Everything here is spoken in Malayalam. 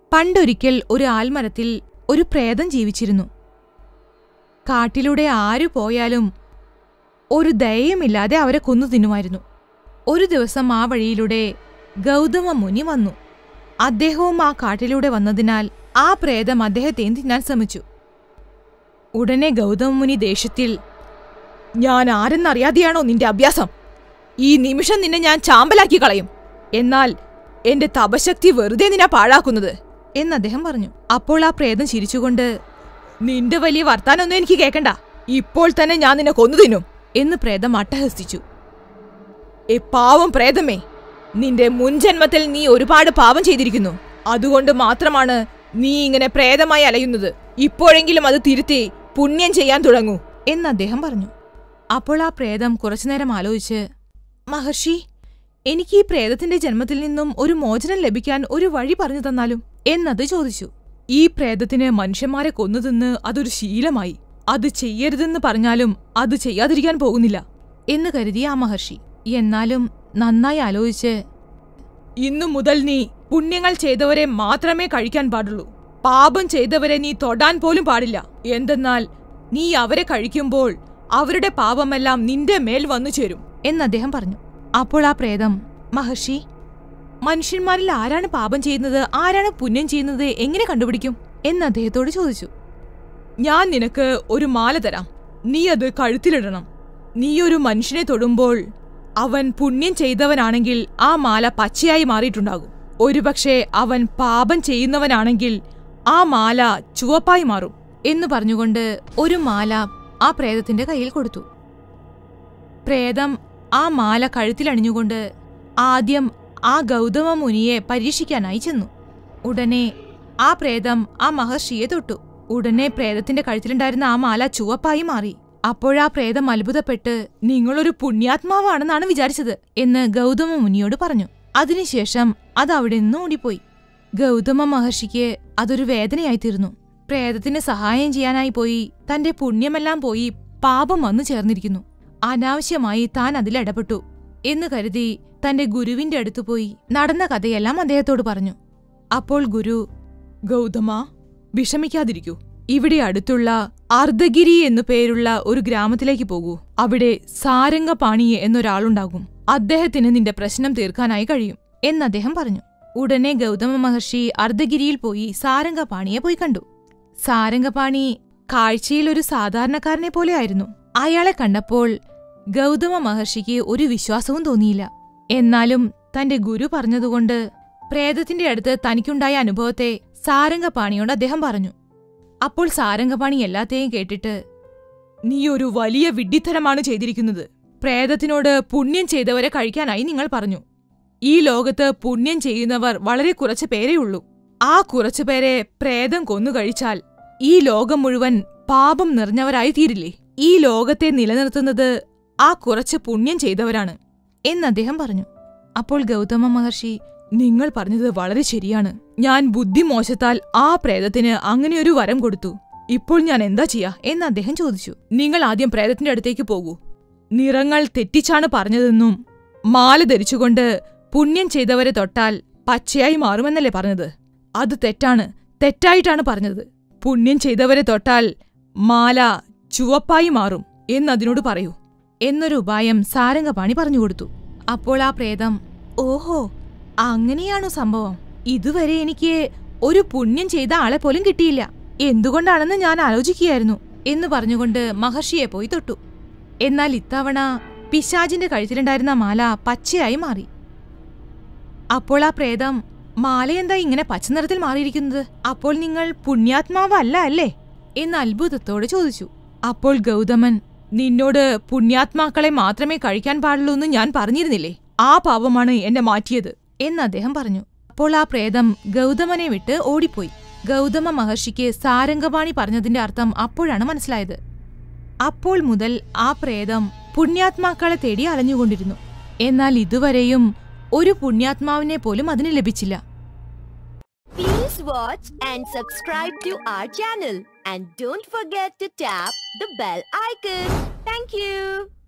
പണ്ടൊരിക്കൽ ഒരു ആൽമരത്തിൽ ഒരു പ്രേതം ജീവിച്ചിരുന്നു കാട്ടിലൂടെ ആരു പോയാലും ഒരു ദയയുമില്ലാതെ അവരെ കൊന്നു തിന്നുമായിരുന്നു ഒരു ദിവസം ആ വഴിയിലൂടെ ഗൗതമ മുനി വന്നു അദ്ദേഹവും ആ കാട്ടിലൂടെ വന്നതിനാൽ ആ പ്രേതം അദ്ദേഹത്തെയും തിന്നാൻ ശ്രമിച്ചു ഉടനെ ഗൗതമ മുനി ദേഷ്യത്തിൽ ഞാൻ ആരെന്നറിയാതെയാണോ നിന്റെ അഭ്യാസം ഈ നിമിഷം നിന്നെ ഞാൻ ചാമ്പലാക്കി കളയും എന്നാൽ എന്റെ തപശക്തി വെറുതെ നിന്നെ പാഴാക്കുന്നത് എന്ന് അദ്ദേഹം പറഞ്ഞു അപ്പോൾ ആ പ്രേതം ചിരിച്ചുകൊണ്ട് നിന്റെ വലിയ വർത്താനൊന്നും എനിക്ക് കേക്കണ്ട ഇപ്പോൾ തന്നെ ഞാൻ നിന്നെ കൊന്നു തിന്നും എന്ന് പ്രേതം അട്ടഹസിച്ചു ഏ പാവം പ്രേതമേ നിന്റെ മുൻജന്മത്തിൽ നീ ഒരുപാട് പാപം ചെയ്തിരിക്കുന്നു അതുകൊണ്ട് മാത്രമാണ് നീ ഇങ്ങനെ പ്രേതമായി അലയുന്നത് ഇപ്പോഴെങ്കിലും അത് തിരുത്തി പുണ്യം ചെയ്യാൻ തുടങ്ങൂ എന്ന് അദ്ദേഹം പറഞ്ഞു അപ്പോൾ ആ പ്രേതം കുറച്ചുനേരം ആലോചിച്ച് മഹർഷി എനിക്ക് ഈ പ്രേതത്തിന്റെ ജന്മത്തിൽ നിന്നും ഒരു മോചനം ലഭിക്കാൻ ഒരു വഴി പറഞ്ഞു തന്നാലും എന്നത് ചോദിച്ചു ഈ പ്രേതത്തിന് മനുഷ്യന്മാരെ കൊന്നു തിന്ന് അതൊരു ശീലമായി അത് ചെയ്യരുതെന്ന് പറഞ്ഞാലും അത് ചെയ്യാതിരിക്കാൻ പോകുന്നില്ല എന്ന് കരുതി ആ മഹർഷി എന്നാലും നന്നായി ആലോചിച്ച് ഇന്നു മുതൽ നീ പുണ്യങ്ങൾ ചെയ്തവരെ മാത്രമേ കഴിക്കാൻ പാടുള്ളൂ പാപം ചെയ്തവരെ നീ തൊടാൻ പോലും പാടില്ല എന്തെന്നാൽ നീ അവരെ കഴിക്കുമ്പോൾ അവരുടെ പാപമെല്ലാം നിന്റെ മേൽ വന്നു ചേരും എന്ന് അദ്ദേഹം പറഞ്ഞു അപ്പോൾ ആ പ്രേതം മഹർഷി മനുഷ്യന്മാരിൽ ആരാണ് പാപം ചെയ്യുന്നത് ആരാണ് പുണ്യം ചെയ്യുന്നത് എങ്ങനെ കണ്ടുപിടിക്കും എന്ന് അദ്ദേഹത്തോട് ചോദിച്ചു ഞാൻ നിനക്ക് ഒരു മാല തരാം നീ അത് കഴുത്തിലിടണം നീ ഒരു മനുഷ്യനെ തൊടുമ്പോൾ അവൻ പുണ്യം ചെയ്തവനാണെങ്കിൽ ആ മാല പച്ചയായി മാറിയിട്ടുണ്ടാകും ഒരുപക്ഷെ അവൻ പാപം ചെയ്യുന്നവനാണെങ്കിൽ ആ മാല ചുവപ്പായി മാറും എന്ന് പറഞ്ഞുകൊണ്ട് ഒരു മാല ആ പ്രേതത്തിന്റെ കയ്യിൽ കൊടുത്തു പ്രേതം ആ മാല കഴുത്തിലണിഞ്ഞുകൊണ്ട് ആദ്യം ആ ഗൗതമ മുനിയെ പരീക്ഷിക്കാനായി ചെന്നു ഉടനെ ആ പ്രേതം ആ മഹർഷിയെ തൊട്ടു ഉടനെ പ്രേതത്തിന്റെ കഴുത്തിലുണ്ടായിരുന്ന ആ മാല ചുവപ്പായി മാറി അപ്പോഴാ പ്രേതം അത്ഭുതപ്പെട്ട് നിങ്ങളൊരു പുണ്യാത്മാവാണെന്നാണ് വിചാരിച്ചത് എന്ന് ഗൗതമ മുനിയോട് പറഞ്ഞു അതിനുശേഷം അത് അവിടെ നിന്ന് ഓടിപ്പോയി ഗൗതമ മഹർഷിക്ക് അതൊരു വേദനയായി തീർന്നു പ്രേതത്തിന് സഹായം ചെയ്യാനായി പോയി തന്റെ പുണ്യമെല്ലാം പോയി പാപം വന്നു ചേർന്നിരിക്കുന്നു അനാവശ്യമായി താൻ അതിലിടപെട്ടു എന്ന് കരുതി തന്റെ ഗുരുവിന്റെ അടുത്തു പോയി നടന്ന കഥയെല്ലാം അദ്ദേഹത്തോട് പറഞ്ഞു അപ്പോൾ ഗുരു ഗൗതമ വിഷമിക്കാതിരിക്കൂ ഇവിടെ അടുത്തുള്ള അർദ്ധഗിരി എന്നു പേരുള്ള ഒരു ഗ്രാമത്തിലേക്ക് പോകൂ അവിടെ സാരംഗപാണി എന്നൊരാളുണ്ടാകും അദ്ദേഹത്തിന് നിന്റെ പ്രശ്നം തീർക്കാനായി കഴിയും എന്ന് അദ്ദേഹം പറഞ്ഞു ഉടനെ ഗൗതമ മഹർഷി അർദ്ധഗിരിയിൽ പോയി സാരംഗപാണിയെ പോയി കണ്ടു സാരംഗപാണി കാഴ്ചയിൽ ഒരു സാധാരണക്കാരനെ പോലെയായിരുന്നു അയാളെ കണ്ടപ്പോൾ ഗൗതമ മഹർഷിക്ക് ഒരു വിശ്വാസവും തോന്നിയില്ല എന്നാലും തന്റെ ഗുരു പറഞ്ഞതുകൊണ്ട് പ്രേതത്തിന്റെ അടുത്ത് തനിക്കുണ്ടായ അനുഭവത്തെ സാരംഗപാണിയോട് അദ്ദേഹം പറഞ്ഞു അപ്പോൾ സാരംഗപാണി എല്ലാത്തെയും കേട്ടിട്ട് നീ ഒരു വലിയ വിഡ്ഢിത്തരമാണ് ചെയ്തിരിക്കുന്നത് പ്രേതത്തിനോട് പുണ്യം ചെയ്തവരെ കഴിക്കാനായി നിങ്ങൾ പറഞ്ഞു ഈ ലോകത്ത് പുണ്യം ചെയ്യുന്നവർ വളരെ കുറച്ചു പേരേയുള്ളൂ ആ കുറച്ചു പേരെ പ്രേതം കൊന്നു കഴിച്ചാൽ ഈ ലോകം മുഴുവൻ പാപം നിറഞ്ഞവരായി തീരില്ലേ ഈ ലോകത്തെ നിലനിർത്തുന്നത് ആ കുറച്ച് പുണ്യം ചെയ്തവരാണ് എന്ന് അദ്ദേഹം പറഞ്ഞു അപ്പോൾ ഗൗതമ മഹർഷി നിങ്ങൾ പറഞ്ഞത് വളരെ ശരിയാണ് ഞാൻ ബുദ്ധിമോശത്താൽ ആ പ്രേതത്തിന് അങ്ങനെയൊരു വരം കൊടുത്തു ഇപ്പോൾ ഞാൻ എന്താ ചെയ്യാ എന്ന് അദ്ദേഹം ചോദിച്ചു നിങ്ങൾ ആദ്യം പ്രേതത്തിന്റെ അടുത്തേക്ക് പോകൂ നിറങ്ങൾ തെറ്റിച്ചാണ് പറഞ്ഞതെന്നും മാല ധരിച്ചുകൊണ്ട് പുണ്യം ചെയ്തവരെ തൊട്ടാൽ പച്ചയായി മാറുമെന്നല്ലേ പറഞ്ഞത് അത് തെറ്റാണ് തെറ്റായിട്ടാണ് പറഞ്ഞത് പുണ്യം ചെയ്തവരെ തൊട്ടാൽ മാല ചുവപ്പായി മാറും എന്നതിനോട് പറയൂ എന്നൊരു ഉപായം സാരംഗപാണി പറഞ്ഞുകൊടുത്തു അപ്പോൾ ആ പ്രേതം ഓഹോ അങ്ങനെയാണോ സംഭവം ഇതുവരെ എനിക്ക് ഒരു പുണ്യം ചെയ്ത ആളെ പോലും കിട്ടിയില്ല എന്തുകൊണ്ടാണെന്ന് ഞാൻ ആലോചിക്കുകയായിരുന്നു എന്ന് പറഞ്ഞുകൊണ്ട് മഹർഷിയെ പോയി തൊട്ടു എന്നാൽ ഇത്തവണ പിശാജിന്റെ കഴുത്തിലുണ്ടായിരുന്ന മാല പച്ചയായി മാറി അപ്പോൾ ആ പ്രേതം മാല എന്താ ഇങ്ങനെ പച്ച നിറത്തിൽ മാറിയിരിക്കുന്നത് അപ്പോൾ നിങ്ങൾ പുണ്യാത്മാവല്ല അല്ലേ എന്ന് അത്ഭുതത്തോടെ ചോദിച്ചു അപ്പോൾ ഗൗതമൻ നിന്നോട് പുണ്യാത്മാക്കളെ മാത്രമേ കഴിക്കാൻ പാടുള്ളൂ എന്ന് ഞാൻ പറഞ്ഞിരുന്നില്ലേ ആ പാപമാണ് എന്നെ മാറ്റിയത് എന്ന് അദ്ദേഹം പറഞ്ഞു അപ്പോൾ ആ പ്രേതം ഗൗതമനെ വിട്ട് ഓടിപ്പോയി ഗൗതമ മഹർഷിക്ക് സാരംഗപാണി പറഞ്ഞതിന്റെ അർത്ഥം അപ്പോഴാണ് മനസ്സിലായത് അപ്പോൾ മുതൽ ആ പ്രേതം പുണ്യാത്മാക്കളെ തേടി അലഞ്ഞുകൊണ്ടിരുന്നു എന്നാൽ ഇതുവരെയും ഒരു പുണ്യാത്മാവിനെ പോലും അതിന് ലഭിച്ചില്ല Please watch and subscribe to our channel and don't forget to tap the bell icon. Thank you.